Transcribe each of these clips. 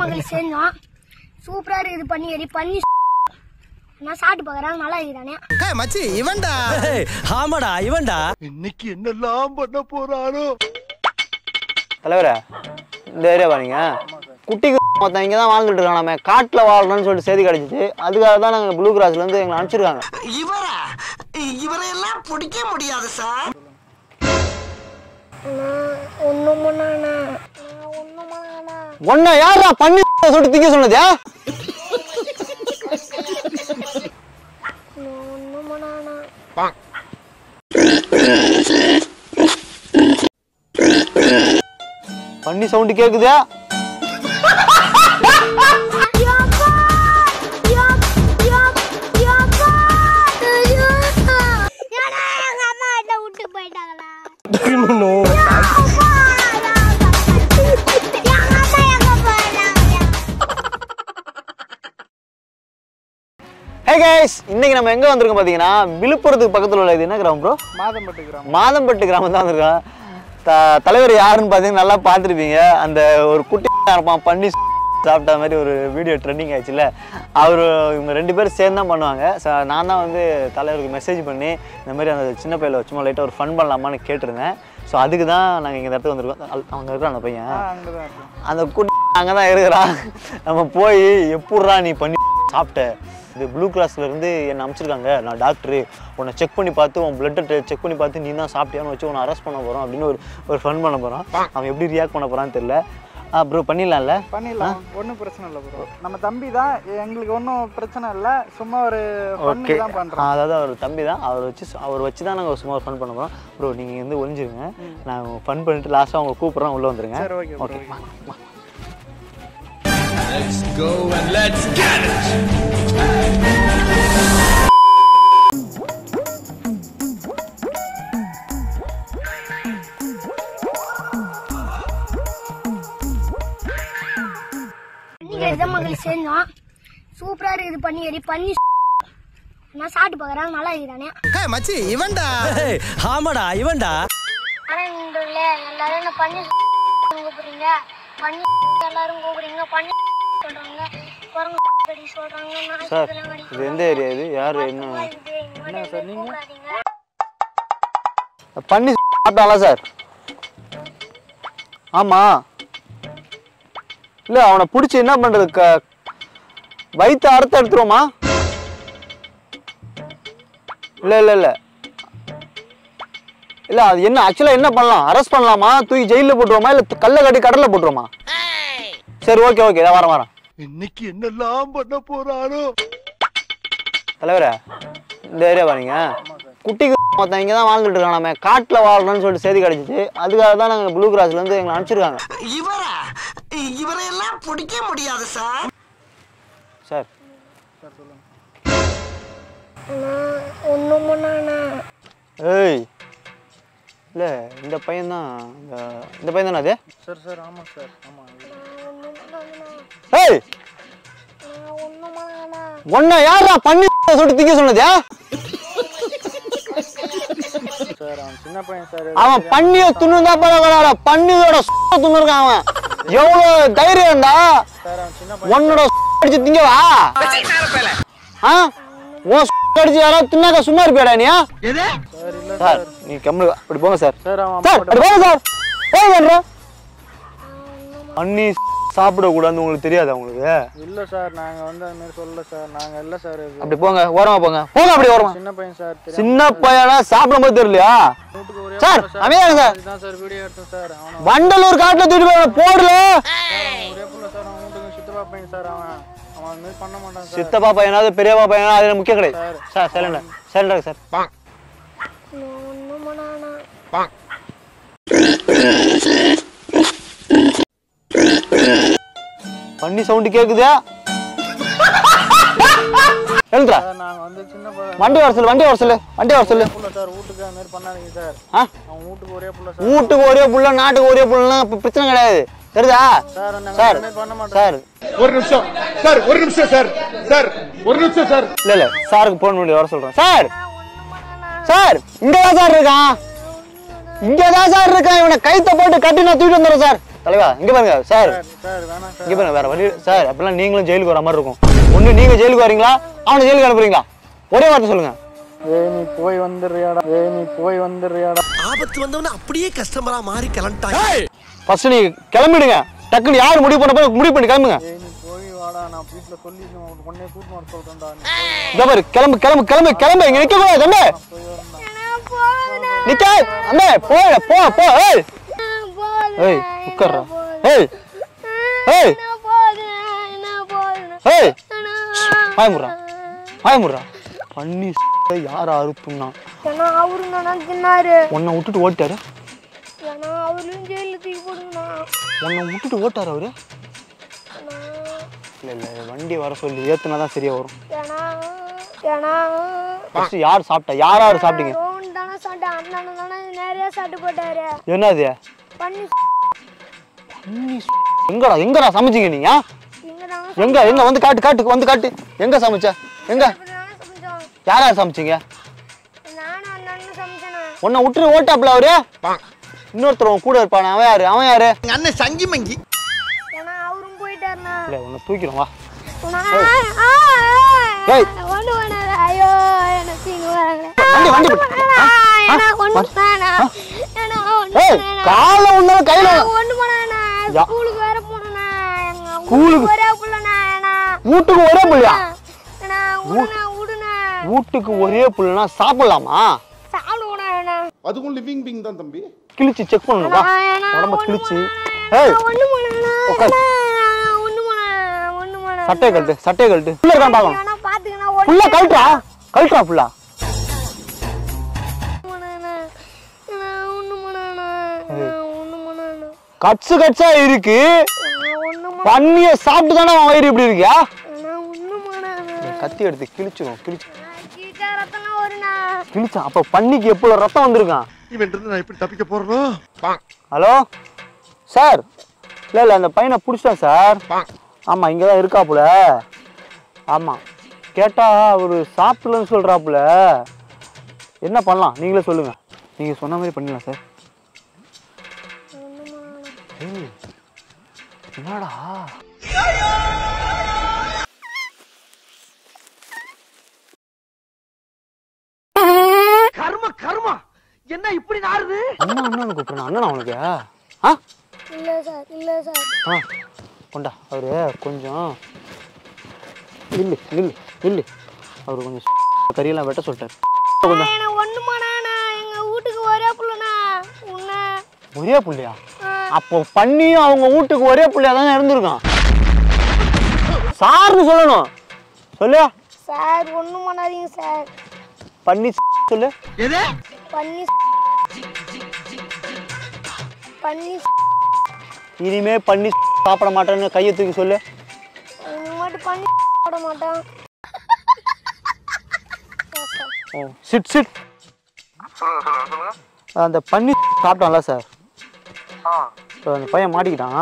மக்கள் செஞ்சோம் சூப்பரா இருக்குது பண்ணி எரி பண்ணி நான் சாப்பிட்டு பார்க்கறேன் நல்லா இருக்குதானே ஏய் மச்சி இவன்டா ஏய், ஆமாடா இவன்டா இன்னைக்கு என்னெல்லாம் பண்ண போறானோ தலைவரே இந்த ஏரியா பாருங்க குட்டி மொத்தம் இங்கே தான் வாழ்ந்துட்டு இருக்கானாமே காட்டில் வாழணும்னு சொல்லிட்டு செய்தி கிடைச்சிச்சு அதுக்காக தான் நாங்கள் ப்ளூ கிராஸ்லேருந்து எங்களை அனுப்பிச்சிருக்காங்க இவரா இவரையெல்லாம் பிடிக்க முடியாது சார் ஒன்றும் பண்ணாண்ணா ஒன்றும் பண்ணாண்ணா ஒன்றை யாரா பண்ணி சொல்லிட்டு திங்க சொன்னதா ஒன்றும் பண்ணாண்ணா பண்ணி சவுண்டு கேட்குதா ஹே கைஸ் இன்னைக்கு நம்ம எங்க வந்திருக்கோம் பாத்தீங்கன்னா விழுப்புரத்துக்கு பக்கத்துல உள்ள இது என்ன கிராமம் ப்ரோ மாதம்பட்டு கிராமம் மாதம்பட்டு கிராமம் தான் வந்திருக்கோம் த தலைவர் யாருன்னு பார்த்தீங்கன்னா நல்லா பார்த்துருப்பீங்க அந்த ஒரு குட்டி இருப்பான் பண்ணி சாப்பிட்ட மாதிரி ஒரு வீடியோ ட்ரெண்டிங் ஆயிடுச்சுல அவர் இவங்க ரெண்டு பேரும் சேர்ந்து தான் பண்ணுவாங்க ஸோ நான் தான் வந்து தலைவருக்கு மெசேஜ் பண்ணி இந்த மாதிரி அந்த சின்ன பையில சும்மா லைட்டாக ஒரு ஃபன் பண்ணலாமான்னு கேட்டிருந்தேன் ஸோ அதுக்கு தான் நாங்கள் இங்கே இந்த இடத்துக்கு வந்திருக்கோம் அல்- அவங்க இருக்கிறான் அந்த பையன் அங்கே தான் இருக்கும் அந்த குட்டி அங்கே தான் இருக்கிறான் நம்ம போய் எப்பட்றா நீ பண்ணி சாப்பிட்ட இது ப்ளூ கிராஸ்ல இருந்து என்னை அனுப்பிச்சிருக்காங்க நான் டாக்டரு உன்னை செக் பண்ணி பார்த்து உன் பிளட்டை செக் பண்ணி பார்த்து நீ தான் சாப்பிட்டியான்னு வச்சு உன்னை அரெஸ்ட் பண்ண போகிறோம் அப்படின்னு ஒரு ஒரு ஃபன் பண்ண போகிறோம் அவன் எப்படி ரியாக்ட் பண்ண போகிறான்னு தெரியல ஆ ப்ரோ பண்ணிடலாம்ல பண்ணிடலாம் ஒன்றும் பிரச்சனை இல்லை ப்ரோ நம்ம தம்பி தான் எங்களுக்கு ஒன்றும் பிரச்சனை இல்லை சும்மா ஒரு ஓகே ஃபன்னுக்கு தான் பண்ணுறோம் அதாவது அவர் தம்பி தான் அவர் வச்சு அவர் வச்சு தான் நாங்கள் சும்மா ஃபன் பண்ண போகிறோம் ப்ரோ நீங்கள் வந்து ஒளிஞ்சிருங்க நான் ஃபன் பண்ணிட்டு லாஸ்ட்டாக அவங்க கூப்பிட்றேன் உள்ளே வந்துருங்க சரி ஓகே ஓகே ஓகே நீங்க இதை மக்கள் செஞ்சோம் சூப்பரா இருக்குது பண்ணி எரி பண்ணி நான் சாப்பிட்டு பார்க்கறேன் நல்லா இருக்குதானே ஏய் மச்சி இவன்டா ஏய், ஆமாடா இவன்டா ஆனா இந்த ஊர்ல எல்லாரும் என்ன பண்ணி கூப்பிடுறீங்க பண்ணி எல்லாரும் கூப்பிடுறீங்க பண்ணி சொல்றாங்க குரங்கு கடி சொல்றாங்க நாய் சார் இதெல்லாம் கடி இது எந்த ஏரியா இது யார் என்ன இது இனிமேல் சார், நீங்க? கூப்பிடாதீங்க பண்ணி சாப்பிட்டாங்களா சார் ஆமா இல்ல அவனை பிடிச்சி என்ன பண்றது க வயிற்று அறுத்து எடுத்துருவோமா இல்ல இல்ல இல்ல இல்ல அது என்ன ஆக்சுவலா என்ன பண்ணலாம் அரெஸ்ட் பண்ணலாமா தூக்கி ஜெயில போட்டுருவோமா இல்ல கல்ல கட்டி கடல்ல போட்டுருவோமா சரி ஓகே ஓகே வரேன் வரேன் இன்னைக்கு என்னெல்லாம் பண்ண போறானோ தலைவரே இந்த ஏரியா பாருங்க குட்டி மொத்தம் இங்கே தான் வாழ்ந்துட்டு இருக்கானாமே காட்டில் வாழணும்னு சொல்லிட்டு செய்தி கிடைச்சிச்சு அதுக்காக தான் நாங்கள் ப்ளூ கிராஸ்லேருந்து எங்களை அனுப்பிச்சிருக்காங்க இவரா இவரையெல்லாம் பிடிக்க முடியாது சார் சார் ஒன்றும் பண்ணாண்ணா ஏய் இல்லை இந்த பையன் தான் இந்த இந்த பையன் தானே அது சார் சார் ஆமாம் சார் ஆமாம் ஏய் ஒன்றும் பண்ணாண்ணா ஒன்றை யாரா பண்ணி சொல்லிட்டு திங்க சொன்னதா சார் அவன் சின்ன பையன் சார் அவன் பண்ணிய துண்ணு தான் பரவாயில்ல பண்ணியோட துண்ணு இருக்கான் அவன் எவ்வளோ தைரியம்டா சார் அவன் சின்ன பையன் உன்னோட அடிச்சு திங்கவா ஆ உன் அடிச்சு யாராவது தின்னாக்கா சும்மா இருப்பியாடா நீ சார் இல்லை சார் நீ கம்மி அப்படி போங்க சார் சார் அவன் சார் அப்படி போங்க சார் போங்க அண்ணி சாப்பிட கூடாதுன்னு உங்களுக்கு தெரியாது உங்களுக்கு இல்லை சார் நாங்கள் வந்து அது மாதிரி சொல்லல சார் நாங்கள் இல்லை சார் இது அப்படி போங்க ஓரமா போங்க போங்க அப்படி ஓரமா சின்ன பையன் சார் தெரியும் சின்ன பையனா சாப்பிடும் போது தெரியலையா வீட்டுக்கு ஒரே சார் புள்ள அமையா சார் இதுதான் சார் வீடியோ எடுத்தேன் சார் அவனை வண்டலூர் காட்டுல தூக்கிட்டு போய் போடல ஒரே புள்ள சார் அவன் வீட்டுக்கு சித்தப்பா பையன் சார் அவன் அவன் அது மாதிரி பண்ண மாட்டான் சார் சித்தப்பா பையனாவது பெரியப்பா பையனா அது எனக்கு முக்கியம் கிடையாது சார் சைலண்டா சைலண்டா சார் ஒன்றும் பண்ணாண்ணா பண்ணி சவுண்ட் கேக்குதா எழுதுறா சார் நாங்கள் வந்து சின்ன பையன் வண்டி வர சொல்லு வண்டி வர சொல்லு வண்டி வர சொல்லு புள்ள சார் வீட்டுக்கு அது மாதிரி பண்ணாதீங்க சார் ஆ அவன் வீட்டுக்கு ஒரே புள்ள சார் வீட்டுக்கு ஒரே புள்ள நாட்டுக்கு ஒரே புள்ளலாம் இப்ப பிரச்சனை கிடையாது தெரியுதா சார் நாங்கள் சார் அது மாதிரி பண்ண மாட்டோம் சார் ஒரு நிமிஷம் சார் ஒரு நிமிஷம் சார் சார் ஒரு நிமிஷம் சார் இல்ல இல்ல சாருக்கு போன் பண்ணி வர சொல்றேன் சார் சார் இங்க தான் சார் இருக்கான் இங்க தான் சார் இருக்கான் இவனை கைத்த போட்டு கட்டி நான் தூக்கிட்டு வந்துடுறேன் சார் தலைவா இங்க பாருங்க சார் சார் வேணாம் சார் இங்க பாருங்க வேற வழி சார் அப்படிலாம் நீங்களும் ஜெயிலுக்கு வர மாதிரி இருக்கும் ஒண்ணு நீங்க ஜெயிலுக்கு வரீங்களா அவனை ஜெயிலுக்கு அனுப்புறீங்களா ஒரே வார்த்தை சொல்லுங்க ஏய் நீ போய் வந்துடுறியாடா ஏய் நீ போய் வந்துடுறியாடா ஆபத்து வந்தவன அப்படியே கஸ்டமரா மாறி கிளம்பிட்டாங்க ஃபர்ஸ்ட் நீங்க கிளம்பிடுங்க டக்குன்னு யார் முடிவு பண்ண போய் முடிவு பண்ணி கிளம்புங்க ஏய் நீ போய் வாடா நான் வீட்டில் சொல்லி உடனே கூட்டு வர சொல்கிறேன்டா இந்த பாரு கிளம்பு கிளம்பு கிளம்பு கிளம்பு இங்க நிக்க கூடாது தம்பி நான் போகுதுண்ணா. நிக்க அண்ணே போய் போ போ ஏய் நான் போகுதுண்ணா. ஏய் உட்கார்றா ஏய் ஏய் நான் போகுதுண்ணா. நான் போகுதுண்ணா. ஏய் நான் பாயமுறா பாயமுறா பண்ணி யார் அறுப்புன்னா ஏன்னா அவரு நான் தின்னாரு உன்னை விட்டுட்டு ஓட்டாரு ஏன்னா அவரும் ஜெயில தூக்கி போடுங்கண்ணா உன்னை விட்டுட்டு ஓட்டாரு அவரு இல்ல இல்ல வண்டி வர சொல்லி ஏத்துனா தான் சரியா வரும் ஏன்னா ஏன்னா ஃபர்ஸ்ட் யார் சாப்பிட்டா யார் யார் சாப்பிட்டீங்க ரோன் தானே சாப்பிட்டேன் அண்ணன் தானே நிறைய சாப்பிட்டு போட்டாரு என்னது பண்ணி பண்ணி எங்கடா எங்கடா சமைச்சீங்க நீங்க இங்க தானே எங்க எங்க வந்து காட்டு காட்டு வந்து காட்டு எங்க சமைச்ச எங்க தானே சமைச்சோம் யார் யார் சமைச்சீங்க நானும் அண்ணனும் சமைச்சேண்ணா உன்னை விட்டுட்டு ஓட்டாப்ல அவரு இன்னொருத்தர் உன் கூட இருப்பானே அவன் யாரு அவன் யாரு எங்க அண்ணன் சங்கி மங்கி ஏன்னா அவரும் போயிட்டாருண்ணா இல்ல உன்னை தூக்கிடும் வா ஏய். ஒண்ணு பண்ணாத ஐயோ எனக்கு இங்க வராங்க வண்டி வண்டி பிடி. ஏன்னா ஒண்ணு வேணாம் ஏன்னா ஒண்ணு ஏய் வேணாம் கால உன்னால கையில ஒண்ணு பண்ணாண்ணா யா. ஸ்கூலுக்கு வேற போகணுண்ணா எங்க ஸ்கூலுக்கு? ஒரே புள்ளண்ணா ஏன்னா வீட்டுக்கு ஒரே புள்ளியா ஏன்னா விடுண்ணா விடுண்ணா வீட்டுக்கு ஒரே புள்ளைனா சாப்பிடலாமா சாப்பிடுவோண்ணா ஏன்னா அதுக்கும் லிவிங் பீங் தான் தம்பி கிழிச்சு செக் பண்ணணும் வா ஏன்னா உடம்ப ஒண்ணு கிழிச்சு பண்ணாண்ணா. ஏய் ஒண்ணு பண்ணாண்ணா உட்காரு. ஒண்ணு பண்ணா ஒண்ணு பண்ணா சட்டையை கழட்டு சட்டையை கழட்டு புள்ள இருக்கான்னு பார்க்கணும் ஏன்னா பாத்துக்கண்ணா ஒண்ணு புள்ள கழட்டா கழட்டா புள்ளா பண்ணாண்ணா ஏன்னா ஒண்ணு பண்ணாண்ணா ஒண்ணு பண்ணாண்ணா கட்சு கட்சா இருக்கு ஒண்ணு பண்ணிய சாப்பிட்டு தானே அவன் வயிறு இப்படி இருக்கியா பண்ணா ஒண்ணு பண்ணாண்ணா கத்தி எடுத்து கிழிச்சிடும் கிழிச்சு கீட்டா ரத்தம்லாம் வருண்ணா கிழிச்சான் அப்ப பண்ணிக்கு எப்போ ரத்தம் வந்திருக்கான் இவன் இருந்து நான் எப்படி தப்பிக்க போறனோ ஹலோ சார் இல்லை இல்லை அந்த பையனை பிடிச்சிட்டேன் சார் ஆமாம் இங்கே தான் இருக்காப்புல ஆமாம் கேட்டால் அவர் சாப்பிடலன்னு சொல்கிறாப்புல என்ன பண்ணலாம் நீங்களே சொல்லுங்கள் நீங்கள் சொன்ன மாதிரி பண்ணிடலாம் சார் ஏய், என்னடா கர்ம கர்மா என்ன இப்படி நாறுது அண்ணா அண்ணன் கூப்பிட்றேன் அண்ணனா உனக்கு ஆ இல்ல சார் இல்ல சார் ஆ கொண்டா அவரு கொஞ்சம் நில்லு நில்லு நில்லு அவர் கொஞ்சம் கறியெல்லாம் வெட்ட சொல்லிட்டார் கொஞ்சம் என்ன ஒண்ணு பண்ணாண்ணா எங்க வீட்டுக்கு ஒரே புள்ளண்ணா உன்ன ஒரே புள்ளையா அப்போ பண்ணியும் அவங்க வீட்டுக்கு ஒரே புள்ளையா தானே இருந்திருக்கான் சார்னு சொல்லணும் சொல்லு சார் ஒண்ணும் பண்ணாதீங்க சார் பண்ணி சொல்லு எது பண்ணி பண்ணி இனிமே பண்ணி சாப்பிட மாட்டேன்னு கையை தூக்கி சொல்லு இனி மட்டும் பண்ணி போட மாட்டான் ஓ சிட் சிட் அந்த பண்ணி சாப்பிட்டான்ல சார் இப்போ அந்த பையன் மாட்டிக்கிட்டான்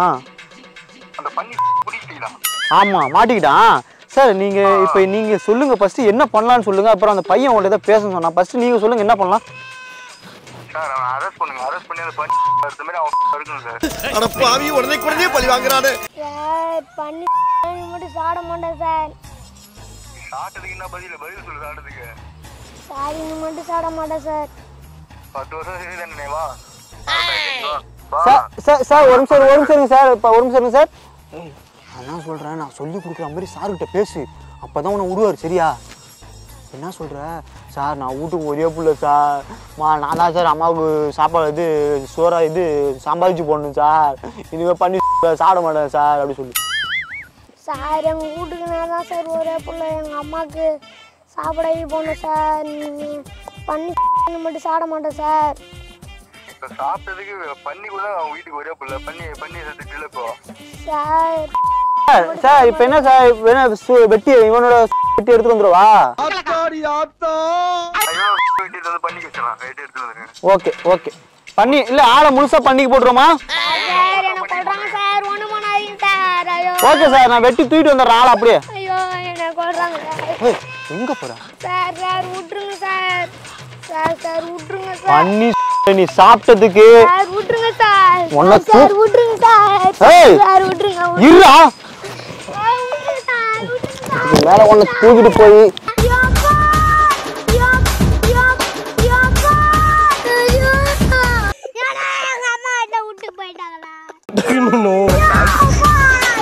ஆமாம் மாட்டிக்கிட்டான் சார் நீங்கள் இப்போ நீங்கள் சொல்லுங்கள் ஃபஸ்ட்டு என்ன பண்ணலான்னு சொல்லுங்கள் அப்புறம் அந்த பையன் உங்கள்ட்ட ஏதோ பேச சொன்னான் ஃபஸ்ட்டு நீங்கள் சொல்லுங்கள் என்ன பண்ணலாம் சார் அவனை அரெஸ்ட் பண்ணுங்க அரெஸ்ட் பண்ணி அந்த பண்ணி அடுத்த மாதிரி அவன் இருக்கணும் சார் அட பாவி உடனே உடனே பழி வாங்குறானே சார் பண்ணி இனி மட்டும் சாப்பிட மாட்டேன் சார் சாப்பிட்டதுக்கு என்ன பதில் பதில் சொல்லு சாப்பிட்டதுக்கு சார் இனி மட்டும் சாப்பிட மாட்டேன் சார் பத்து வருஷம் சரி தானே வா வா சார் சார் சார் ஒரு நிமிஷம் ஒரு நிமிஷம் இருங்க சார் இப்போ ஒரு நிமிஷம் இருங்க சார் ஏய் நான் என்ன சொல்கிறேன் நான் சொல்லி கொடுக்குற மாதிரி சார்கிட்ட பேசு அப்போ தான் உன்னை விடுவார் சரியா என்ன சொல்கிற சார் நான் வீட்டுக்கு ஒரே புள்ள சார் மா நான் தான் சார் அம்மாவுக்கு சாப்பாடு இது சோறா இது சம்பாதிச்சு போடணும் சார் இனிமேல் பண்ணி சாப்பிட மாட்டேன் சார் அப்படி சொல்லி சார் எங்கள் வீட்டுக்கு நான் தான் சார் ஒரே பிள்ளை எங்கள் அம்மாவுக்கு சாப்பிட இது போகணும் சார் நீ- பண்ணி மட்டும் சாப்பிட மாட்டேன் சார் இப்ப சாப்பிட்டதுக்கு பண்ணி கூட அவன் வீட்டுக்கு ஒரே புள்ள பண்ணி பண்ணி செத்துட்டு இல்லை இப்போ சார் சார் சார் இப்போ என்ன சார் இப்போ என்ன சு- வெட்டி இவனோட வெட்டி எடுத்துட்டு வந்துருவா ஆத்தாடி ஆத்தா ஐயோ வீட்டுக்கு வந்து பண்ணி வச்சிடலாம் ரைட்டு எடுத்துட்டு வந்துருங்க ஓகே ஓகே பண்ணி இல்லை ஆளை முழுசாக பண்ணிக்கு போட்டுருமா சார் என்ன கொள்றாங்க சார் ஒண்ணு பண்ணாதீங்க சார் ஐயோ ஓகே சார் நான் வெட்டி தூக்கிட்டு வந்துடுறேன் ஆளை அப்படியே ஐயோ என்ன கொள்றாங்க சார் ஏய் எங்கே போகிற சார் சார் விட்டுருங்க சார் சார் சார் விட்டுருங்க சார் பண்ணி நீ சாப்பிட்டதுக்கு சார் விட்டுருங்க சார் உன்னை சார் விட்டுருங்க சார் ஏய் சார் விட்டுருங்க இருடா சார், விட்டுருங்க சார், விட்டுருங்க சார். இது மேல ஒண்ணு தூக்கிட்டு போய் யோப்பா! யோப், யோப், யோப்பா! யோப்பா! ஏடா, எங்க அம்மா என்னை விட்டு போயிட்டாங்களா? யோப்பா! யோப்பா!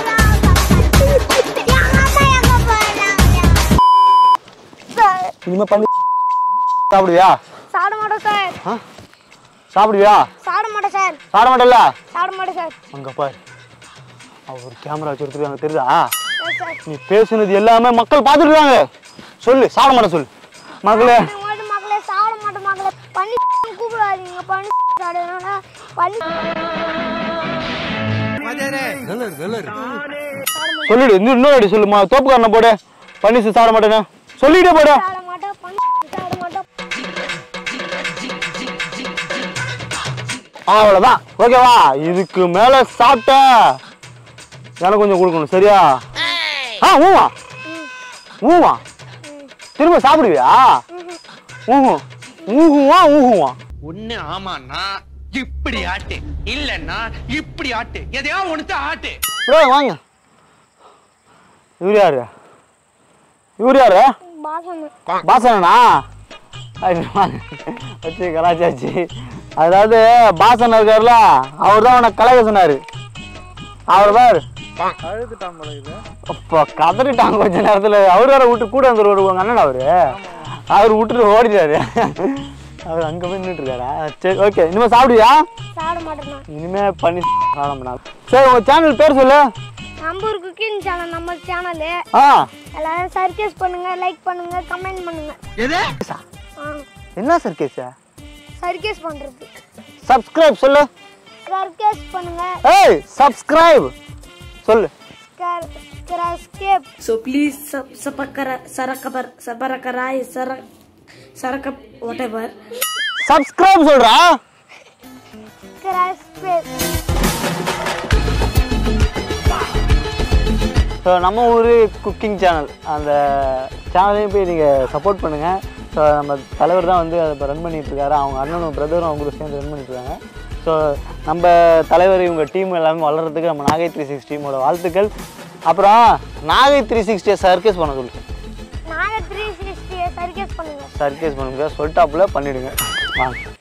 எங்க அம்மா எங்க போயிட்டாங்க? சார், இனிமே பண்ணி சாப்பிடுவியா சாப்பிட மாட்டோம் சார் ஆ? சாப்பிடுவியா சாப்பிட மாட்டோம் சார் சாப்பிட மாட்டேல்ல சாப்பிட மாட்டோம் சார் அங்க பாரு அவர் கேமரா வச்சு எடுத்துருக்காங்க தெரியுதா Yes, சார் நீ பேசுனது எல்லாமே மக்கள் பார்த்துட்டு இருக்காங்க சொல்லு சாப்பிட மாட்டேன் சொல்லு மக்களே நான் மட்டும் மக்களே சாப்பிட மாட்டோம் மக்களே பண்ணி கூப்பிடாதீங்க பண்ணி சாப்பிடுறதுனால பண்ணி சொல்லிடு இன்னும் இன்னொரு அடி சொல்லுமா தோப்புக்காரனை போடு பண்ணி சாப்பிட மாட்டேனா சொல்லிட்டே போடு சாப்பிட மாட்டோம் பண்ணி சாப்பிட மாட்டோம் அவ்வளோதான் ஓகேவா இதுக்கு மேலே சாப்பிட்ட எனக்கு கொஞ்சம் கொடுக்கணும் சரியா ஆ ஊவா ஊவா திரும்ப சாப்பிடுவியா ஊஹும் ஊஹுவா ஊஹுவா ஒண்ணு ஆமாண்ணா இப்படி ஆட்டு இல்லன்னா இப்படி ஆட்டு எதையா ஒண்ணு ஆட்டு ப்ரோ வாங்க இவர் யாரு இவர் யாரு பாசம் பாசனா வச்சு கலாச்சாச்சு அதாவது பாசன் இருக்காருல அவர் தான் உனக்கு கலக சொன்னாரு அவர் பாரு அழுதுட்டான் போல இது அப்போ கதறிட்டாங்க கொஞ்ச நேரத்தில் அவர் வேற விட்டு கூட வந்து உங்க அண்ணன் அவரு அவர் விட்டுட்டு ஓடிட்டாரு அவர் அங்கே போய் நின்றுட்டு இருக்காரா சரி ஓகே இனிமேல் சாப்பிடுவியா சாப்பிட மாட்டோம் இனிமே பண்ணி சாப்பிட மாட்டாங்க சரி உங்க சேனல் பேர் சொல்லு நம்ம ஒரு குக்கிங் சேனல் நம்ம சேனலு ஆ எல்லாரும் சர்க்கஸ் பண்ணுங்க லைக் பண்ணுங்க கமெண்ட் பண்ணுங்க ஆ என்ன சர்க்கேஸ் சர்க்கஸ் பண்றது சப்ஸ்கிரைப் சொல்லு சர்க்கஸ் பண்ணுங்க ஏய் சப்ஸ்கிரைப் சொல்லு ஸ்கேப் So please sub sabakara sarakabar sabarakarai sarak sarakap whatever. Subscribe சொல்றா ஸ்கேப் ஸோ நம்ம ஊர் குக்கிங் சேனல் அந்த சேனலையும் போய் நீங்கள் சப்போர்ட் பண்ணுங்கள் ஸோ நம்ம தலைவர் தான் வந்து அதை இப்போ ரன் பண்ணிட்டு இருக்காரு அவங்க அண்ணனும் பிரதரும் அவங்களும் சேர்ந்து ரன் பண்ணிட்டு இருக்காங்க ஸோ நம்ம தலைவர் இவங்க டீம் எல்லாமே வளர்கிறதுக்கு நம்ம நாகை த்ரீ சிக்ஸ் டீமோட வாழ்த்துக்கள் அப்புறம் நாகை த்ரீ சிக்ஸ்டியை சர்க்கஸ் பண்ண சொல்லு நாங்க த்ரீ சிக்ஸ்டி சர்க்கஸ் பண்ணுங்க சர்க்கஸ் பண்ணுங்க சொல்லிட்டாப்புல பண்ணிடுங்க வாங்க